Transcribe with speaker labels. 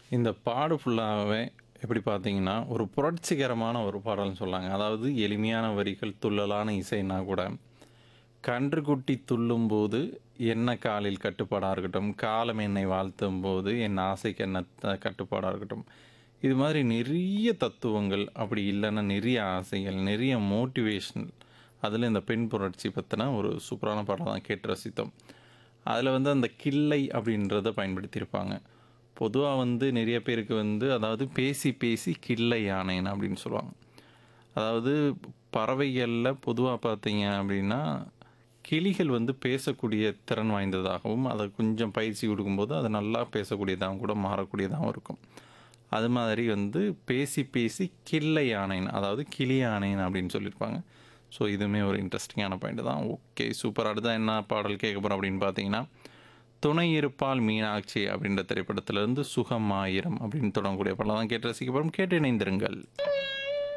Speaker 1: இந்த பாடு ஃபுல்லாவே எப்படி பார்த்தீங்கன்னா, ஒரு புரட்சிகரமான ஒரு பாடல்னு சொல்லாங்க. அதாவது எளிமையான வரிகள், துள்ளலான இசைன்னா கூட, கன்றுக்குட்டி துள்ளும்போது என்ன காலில் கட்டுப்பாடா இருக்கட்டும், காலம் என்னை வாழ்த்தும்போது என் ஆசைக்கு என்ன த கட்டுப்பாடா இருக்கட்டும். இது மாதிரி நெறைய தத்துவங்கள், அப்படி இல்லன்னா நெறைய ஆசைகள், நெறைய மோட்டிவேஷனல் அதில இந்த பெண் புரட்சி பத்தின ஒரு சூப்பரான பாடல் தான் கேட்டு ரசித்தோம். அதில வந்து அந்த கிள்ளை அப்படின்றத பயன்படுத்தியிருப்பாங்க. பொதுவா வந்து நெறைய பேருக்கு வந்து அதாவது பேசி பேசி கிள்ளை யானேன் அப்படின்னு சொல்லுவாங்க. அதாவது பறவைகள்ல பொதுவா பார்த்தீங்க அப்படின்னா, கிளிகள் வந்து பேசக்கூடிய திறன் வாய்ந்ததாகவும், அத கொஞ்சம் பயிற்சி குடுக்கும்போது அது நல்லா பேசக்கூடியதாகவும் கூட மாறக்கூடியதாகவும் இருக்கும். அது மாதிரி வந்து பேசி பேசி கிள்ளை யானேன், அதாவது கிளி யானேன் அப்படின்னு சொல்லியிருப்பாங்க. ஸோ இதுவுமே ஒரு இன்ட்ரஸ்டிங்கான பாயிண்ட் தான். Okay super. அடுத்ததா என்ன பாடல் கேட்க போறோம் அப்படின்னு பார்த்தீங்கன்னா, துணை இருப்பாள் மீனாட்சி அப்படின்ற திரைப்படத்திலிருந்து சுகம் ஆயிரம் அப்படின்னு தொடங்கக்கூடிய பாடல தான் கேட்டு ரசிக்க போறோம். கேட்டு இணைந்திருங்கள்.